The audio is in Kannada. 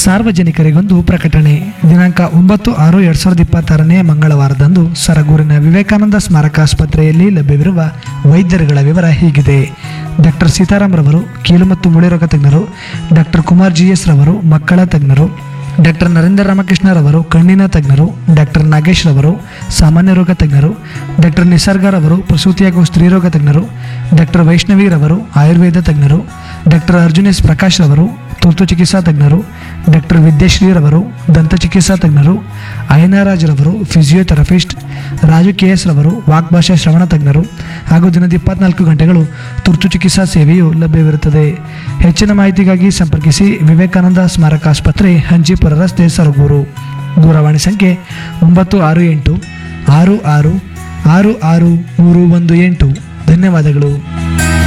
ಸಾರ್ವಜನಿಕರಿಗೊಂದು ಪ್ರಕಟಣೆ ದಿನಾಂಕ ಒಂಬತ್ತು ಆರು ಎರಡು ಸಾವಿರದ ಇಪ್ಪತ್ತಾರನೇ ಮಂಗಳವಾರದಂದು ಸರಗೂರಿನ ವಿವೇಕಾನಂದ ಸ್ಮಾರಕ ಆಸ್ಪತ್ರೆಯಲ್ಲಿ ಲಭ್ಯವಿರುವ ವೈದ್ಯರುಗಳ ವಿವರ ಹೀಗಿದೆ ಡಾಕ್ಟರ್ ಸೀತಾರಾಮ್ ರವರು ಕೀಲು ಮತ್ತು ಮೂಳೆ ರೋಗ ತಜ್ಞರು ಡಾಕ್ಟರ್ ಕುಮಾರ್ ಜಿ ಎಸ್ ರವರು ಮಕ್ಕಳ ತಜ್ಞರು ಡಾಕ್ಟರ್ ನರೇಂದ್ರ ರಾಮಕೃಷ್ಣ ರವರು ಕಣ್ಣಿನ ತಜ್ಞರು ಡಾಕ್ಟರ್ ನಾಗೇಶ್ ರವರು ಸಾಮಾನ್ಯ ರೋಗ ತಜ್ಞರು ಡಾಕ್ಟರ್ ನಿಸರ್ಗ ರವರು ಪ್ರಸೂತಿ ಹಾಗೂ ಸ್ತ್ರೀರೋಗ ತಜ್ಞರು ಡಾಕ್ಟರ್ ವೈಷ್ಣವಿ ರವರು ಆಯುರ್ವೇದ ತಜ್ಞರು ಡಾಕ್ಟರ್ ಅರ್ಜುನ್ ಎಸ್ ಪ್ರಕಾಶ್ ರವರು ತುರ್ತು ಚಿಕಿತ್ಸಾ ತಜ್ಞರು ಡಾಕ್ಟರ್ ವಿದ್ಯಾಶ್ರೀ ರವರು ದಂತ ಚಿಕಿತ್ಸಾ ತಜ್ಞರು ಅಯನರಾಜ್ ರವರು ಫಿಸಿಯೋಥೆರಪಿಸ್ಟ್ ರಾಜು ಕೆ ಎಸ್ ರವರು ವಾಗ್ಭಾಷಾ ಶ್ರವಣ ತಜ್ಞರು ಹಾಗೂ ದಿನದ ಇಪ್ಪತ್ನಾಲ್ಕು ಗಂಟೆಗಳು ತುರ್ತು ಚಿಕಿತ್ಸಾ ಸೇವೆಯು ಲಭ್ಯವಿರುತ್ತದೆ ಹೆಚ್ಚಿನ ಮಾಹಿತಿಗಾಗಿ ಸಂಪರ್ಕಿಸಿ ವಿವೇಕಾನಂದ ಸ್ಮಾರಕ ಆಸ್ಪತ್ರೆ ಹಂಚಿಪುರ ರಸ್ತೆ ಸರಗೂರು ದೂರವಾಣಿ ಸಂಖ್ಯೆ ಒಂಬತ್ತು ಆರು ಎಂಟು ಆರು ಆರು ಆರು ಆರು ಮೂರು ಒಂದು ಎಂಟು ಧನ್ಯವಾದಗಳು